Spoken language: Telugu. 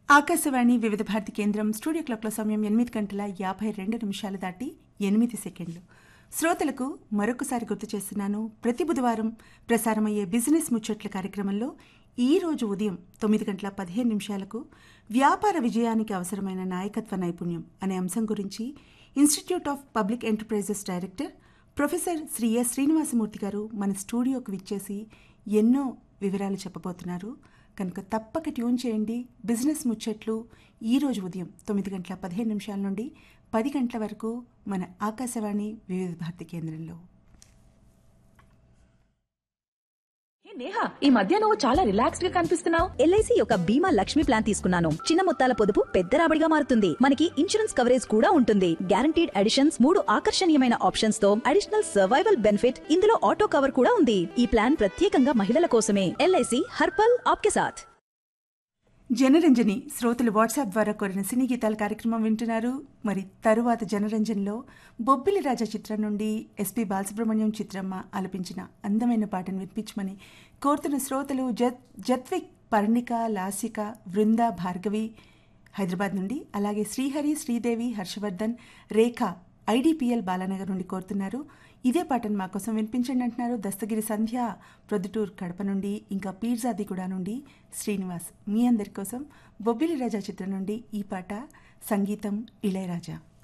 ఆకాశవాణి వివిధ భారతి కేంద్రం స్టూడియో క్లాక్ల సమయం ఎనిమిది గంటల యాభై రెండు నిమిషాలు దాటి ఎనిమిది సెకండ్లు శ్రోతలకు మరొకసారి గుర్తు చేస్తున్నాను ప్రతి బుధవారం ప్రసారమయ్యే బిజినెస్ ముచ్చట్ల కార్యక్రమంలో ఈ రోజు ఉదయం తొమ్మిది గంటల పదిహేను నిమిషాలకు వ్యాపార విజయానికి అవసరమైన నాయకత్వ నైపుణ్యం అనే అంశం గురించి institute of public enterprises director professor Shri S Srinivasamurthy గారు మన స్టూడియోకు విచ్చేసి ఎన్నో వివరాలు చెప్పబోతున్నారు కనుక తప్పక ట్యూన్ చేయండి బిజినెస్ ముచ్చట్లు ఈ రోజు ఉదయం తొమ్మిది గంటల పదిహేను నిమిషాల నుండి పది గంటల వరకు మన ఆకాశవాణి వివిధ భారతి కేంద్రంలో హే నేహా ఈ మధ్య నువ్వు చాలా రిలాక్స్డ్ గా కనిపిస్తున్నావు ఎల్ఐసి యొక్క బీమా లక్ష్మి ప్లాన్ తీసుకున్నాను చిన్న మొత్తాల పొదుపు పెద్ద రాబడిగా మారుతుంది మనకి ఇన్సూరెన్స్ కవరేజ్ కూడా ఉంటుంది గ్యారంటీడ్ అడిషన్స్ మూడు ఆకర్షణీయమైన ఆప్షన్స్ తో అడిషనల్ సర్వైవల్ బెనిఫిట్ ఇందులో ఆటో కవర్ కూడా ఉంది ఈ ప్లాన్ ప్రత్యేకంగా మహిళల కోసమే ఎల్ఐసి హర్పల్ ఆప్కే సాథ్ జనరంజని శ్రోతలు వాట్సాప్ ద్వారా కోరిన సినీ గీతాల కార్యక్రమం వింటున్నారు మరి తరువాత జనరంజన్లో బొబ్బిలి రాజా చిత్రం నుండి ఎస్పి బాలసుబ్రహ్మణ్యం చిత్రమ్మ ఆలపించిన అందమైన పాటను వినిపించమని కోరుతున్న శ్రోతలు జత్ జత్విక్ పర్ణిక లాసిక బృంద భార్గవి హైదరాబాద్ నుండి అలాగే శ్రీహరి శ్రీదేవి హర్షవర్ధన్ రేఖ ఐడిపిఎల్ బాలానగర్ నుండి కోరుతున్నారు ఇదే పాటను మా కోసం వినిపించండి అంటున్నారు దస్తగిరి సంధ్య ప్రొద్దుటూర్ కడప నుండి ఇంకా పీర్జాదిగూడ నుండి శ్రీనివాస్ మీ అందరి కోసం బొబ్బిలి రాజా చిత్రం నుండి ఈ పాట సంగీతం ఇళయరాజా